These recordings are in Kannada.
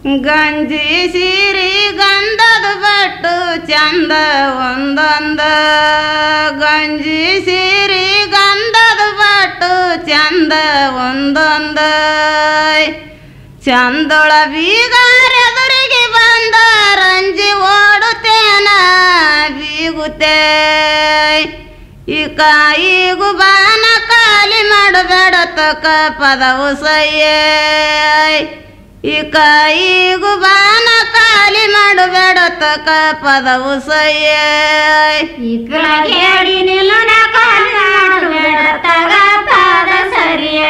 ಗಂಜಿ ಸೀರಿ ಗಂಧದ ಬಟ್ಟು ಚಂದ ಒಂದೊಂದ ಗಂಜಿ ಸೀರಿ ಗಂಧದ ಬಟ್ಟು ಚಂದ ಒಂದೊಂದ ಚಂದೊಳ ಬೀಗಾರೆದುರಿಗೆ ಬಂದ ರಂಜಿ ಓಡುತ್ತೇನ ಬೀಗುತ್ತೇ ಈ ಕಾಯಿಗೂ ಬಾನ ಖಾಲಿ ಮಾಡಬೇಡ ತಕ ಪದವು ಸಯ್ಯೇ ಈ ಕಾಯಿಗೂ ಬಾನ ಖಾಲಿ ಮಾಡಬೇಡ ತಕ ಪದವು ಸಯ್ಯೇ ಇಕ್ಕಳಗೇಡಿ ನಿಲ್ಲುನ ಕನ್ನಡಬೇಡ ತಗ ಪಾದ ಸರಿಯೇ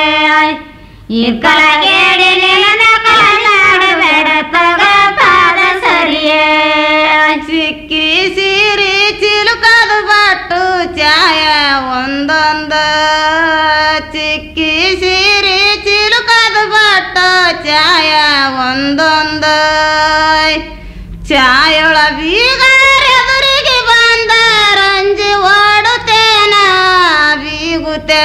ಇಕ್ಕಳಗೇಡಿ ನಿಲ್ಲುನ ಕನ್ನಡಬೇಡ ತಗ ಪಾದ ಸರಿಯೇ ಸಿಕ್ಕಿ ಸೀರಿ ಚಿಲುಕದ ಬಟ್ಟು ಚಾಯ ಒಂದೊಂದ ಚಿಕ್ಕಿ ಸೀರಿ ಚಿಲುಕದ ಬಟ್ಟು ಚಾಯ ಒಂದೊಂದ ಚಾಯೊಳ ಬೀಗಾರೆದುರಿಗೆ ಬಂದ ರಂಜಿ ಓಡುತ್ತೇನ ಬೀಗುತ್ತೇ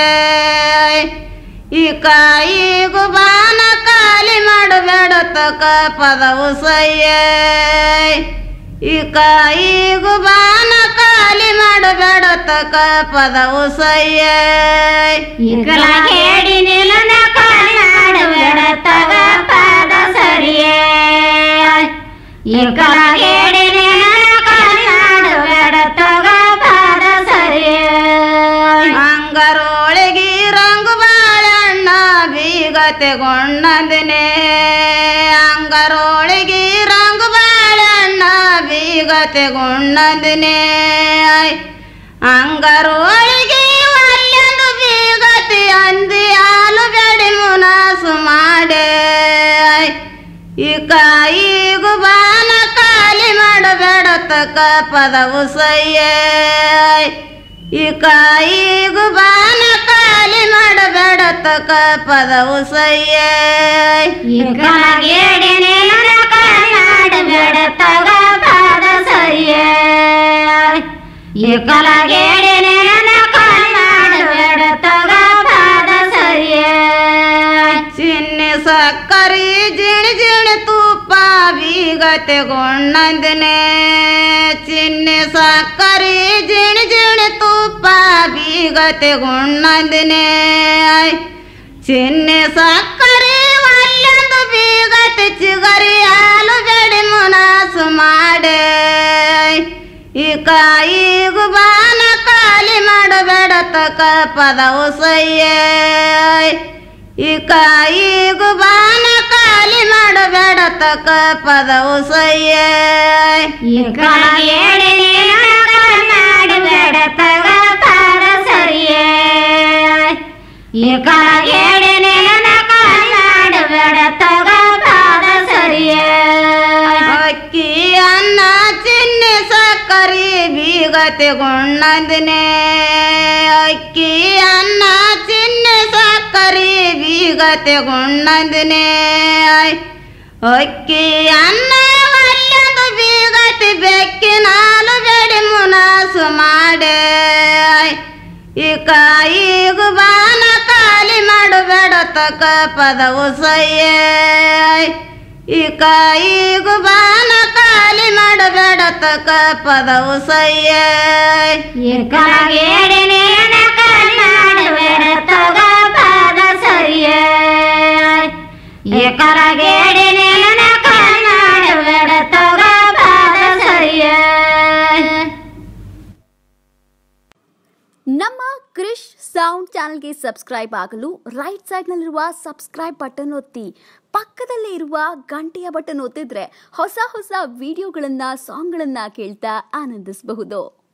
ಈ ಕಾಯಿಗೂ ಬಾನ ಖಾಲಿ ಮಾಡಬೇಡ ತಕ ಪದವು ಸಯ್ಯೇ ಈ ಕಾಯಿಗೂ ಬಾನ ಖಾಲಿ ಮಾಡಬೇಡ ತಕ ಪದವು ಸಯ್ಯೇ ಇಕ್ಕಳಗೇಡಿ ನಿಲ್ಲುನ ಕನ್ನಡಬೇಡ ತಗ ಪಾದ ಸರಿಯೇ ಇಕ್ಕಳಗೇಡಿ ನಿಲ್ಲುನ ಕನ್ನಡಬೇಡ ತಗ ಪಾದ ಸರಿಯೇ ಅಂಗರೊಳಗಿ ರಂಗು ಬಾಳಣ್ಣ ಬೀಗತೆಗೊಂಡದಿನೇ ಅಂಗರೊಳಗಿ ರಂಗು ಬಾಳಣ್ಣ ಬೀಗತೆಗೊಂಡದಿನೇ ಅಂಗರೊಳಗಿ ಅಲ್ಲೊಂದು ಬೀಗತಿ ಅಂದಿ ಹಾಲು ಬೆಡಿ ಮುನಾಸು ಮಾಡೆ ಈ ಕಾಯಿಗೂ ಬಾನ ಖಾಲಿ ಮಾಡಬೇಡ ತಕ ಪದವು ಸಯ್ಯೇ ಈ ಕಾಯಿಗೂ ಬಾನ ಖಾಲಿ ಮಾಡಬೇಡ ತಕ ಪದವು ಸಯ್ಯೇ ಇಕ್ಕಳಗೇಡಿ ನಿಲ್ಲುನ ಕನ್ನಡಬೇಡ ತಗ ಪಾದ ಸರಿಯೇ ಇಕ್ಕಳಗೇಡಿ ನಿಲ್ಲುನ ಕನ್ನಡಬೇಡ ತಗ ಪಾದ ಸರಿಯೇ ಚಿನ್ನಿ ಸಕ್ಕರಿ ಜಿಣಿ ಜಿಣಿ ತುಪ್ಪ ಬೀಗತೆಗೊಂಡಂದಿನೇ ಚಿನ್ನಿ ಸಕ್ಕರಿ ಜಿಣಿ ಜಿಣಿ ತುಪ್ಪ ಬೀಗತೆಗೊಂಡಂದಿನೇ ಚಿನ್ನಿ ಸಕ್ಕರಿ ಅಲ್ಲೊಂದು ಬೀಗತೆ ಚಿಗರಿ ಹಾಲು ಬೆಡಿ ಮುನಾಸು ಮಾಡೆ ಈ ಕಾಯಿಗೂ ಬಾನ ಖಾಲಿ ಮಾಡಬೇಡ ತಕ ಪದವು ಸಯ್ಯೇ ಈ ಕಾಯಿಗೂ ಬಾನ ಖಾಲಿ ಮಾಡಬೇಡ ತಕ ಪದವು ಸಯ್ಯೇ ಇಕ್ಕಳಗೇಡಿ ನಿಲ್ಲುನ ಕನ್ನಡಬೇಡ ತಗ ಪಾದ ಸರಿಯೇ ಇಕ್ಕಳಗೇಡಿ ನಿಲ್ಲುನ ಕನ್ನಡಬೇಡ ತಗ ಪಾದ ಸರಿಯೇ ಅಕ್ಕಿ ಅನ್ನ ಚಿನ್ನಿ ಸಕ್ಕರಿ ಬೀಗತೆಗೊಂಡದಿನೇ ಅಕ್ಕಿ ಅನ್ನ ಚಿನ್ನಿ ಸಕ್ಕರಿ ಬೀಗತೆಗೊಂಡದಿನೇ ಅಕ್ಕಿ ಅನ್ನ ಅಲ್ಲೊಂದು ಬೀಗತಿ ಬೆಕ್ಕಿನ ಹಾಲು ಬೆಡಿ ಮುನಾಸು ಮಾಡೆ ಈ ಕಾಯಿಗೂ ಬಾನ ಖಾಲಿ ಮಾಡಬೇಡ ತಕ ಪದವು ಸಯ್ಯೇ ಈ ಕಾಯಿಗೂ ಬಾನ ಖಾಲಿ ಮಾಡಬೇಡ ತಕ ಪದವು ಸಯ್ಯೇ ಇಕ್ಕಳಗೇಡಿ ನಿಲ್ಲುನ ಕನ್ನಡಬೇಡ ತಗ ಪಾದ ಸರಿಯೇ ಇಕ್ಕಳಗೇಡಿ ನಿಲ್ಲುನ ಕನ್ನಡಬೇಡ ತಗ ಪಾದ ಸರಿಯೇ ನಮ್ಮ ಕ್ರಿಶ್ ಸೌಂಡ್ ಚಾನಲ್ಗೆ ಸಬ್ಸ್ಕ್ರೈಬ್ ಆಗಲು ರೈಟ್ ಸೈಡ್ನಲ್ಲಿರುವ ಸಬ್ಸ್ಕ್ರೈಬ್ ಬಟನ್ ಒತ್ತಿ ಪಕ್ಕದಲ್ಲೇ ಇರುವ ಗಂಟೆಯ ಬಟನ್ ಒತ್ತಿದ್ರೆ ಹೊಸ ಹೊಸ ವಿಡಿಯೋಗಳನ್ನು ಸಾಂಗ್ಗಳನ್ನು ಕೇಳ್ತಾ ಆನಂದಿಸಬಹುದು